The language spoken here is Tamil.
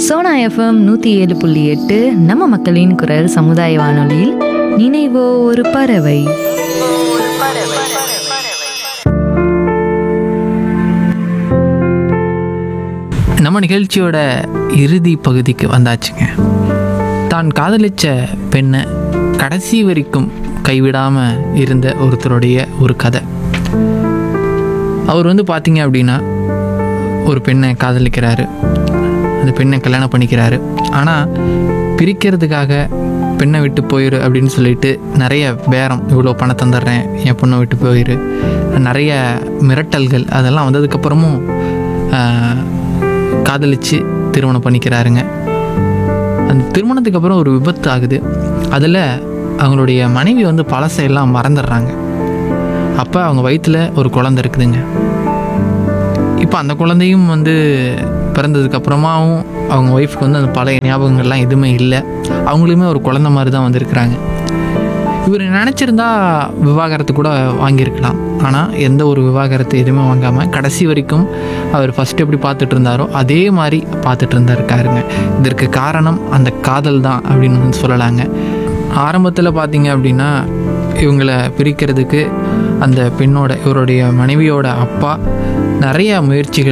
சோனா எஃப்எம் நூற்றி ஏழு புள்ளி எட்டு நம்ம மக்களின் குரல் சமுதாய வானொலியில் நினைவோ ஒரு பறவை நம்ம நிகழ்ச்சியோட இறுதி பகுதிக்கு வந்தாச்சுங்க தான் காதலிச்ச பெண்ணை கடைசி வரைக்கும் கைவிடாமல் இருந்த ஒருத்தருடைய ஒரு கதை அவர் வந்து பார்த்தீங்க அப்படின்னா ஒரு பெண்ணை காதலிக்கிறாரு அந்த பெண்ணை கல்யாணம் பண்ணிக்கிறாரு ஆனால் பிரிக்கிறதுக்காக பெண்ணை விட்டு போயிரு அப்படின்னு சொல்லிட்டு நிறைய பேரம் இவ்வளோ பணம் தந்துடுறேன் என் பொண்ணை விட்டு போயிரு நிறைய மிரட்டல்கள் அதெல்லாம் வந்ததுக்கப்புறமும் ஆஹ், காதலிச்சு திருமணம் பண்ணிக்கிறாருங்க அந்த திருமணத்துக்கு அப்புறம் ஒரு விபத்து ஆகுது அதில் அவங்களுடைய மனைவி வந்து பழசையெல்லாம் மறந்துடுறாங்க அப்போ அவங்க வயிற்றில் ஒரு குழந்தை இருக்குதுங்க இப்போ அந்த குழந்தையும் வந்து பிறந்ததுக்கு அப்புறமாவும் அவங்க ஒய்ஃப்க்கு வந்து அந்த பழைய ஞாபகங்கள்லாம் எதுவுமே இல்லை அவங்களுமே ஒரு குழந்தை மாதிரி தான் வந்திருக்கிறாங்க இவர் நினச்சிருந்தா விவாகரத்து கூட வாங்கியிருக்கலாம் ஆனால் எந்த ஒரு விவாகரத்து எதுவுமே வாங்காமல் கடைசி வரைக்கும் அவர் ஃபஸ்ட்டு எப்படி பார்த்துட்டு இருந்தாரோ அதே மாதிரி பார்த்துட்டு இருந்தாருக்காருங்க இதற்கு காரணம் அந்த காதல் தான் அப்படின்னு வந்து சொல்லலாங்க ஆரம்பத்தில் பார்த்தீங்க அப்படின்னா இவங்களை பிரிக்கிறதுக்கு அந்த பெண்ணோட இவருடைய மனைவியோட அப்பா நிறைய முயற்சிகள்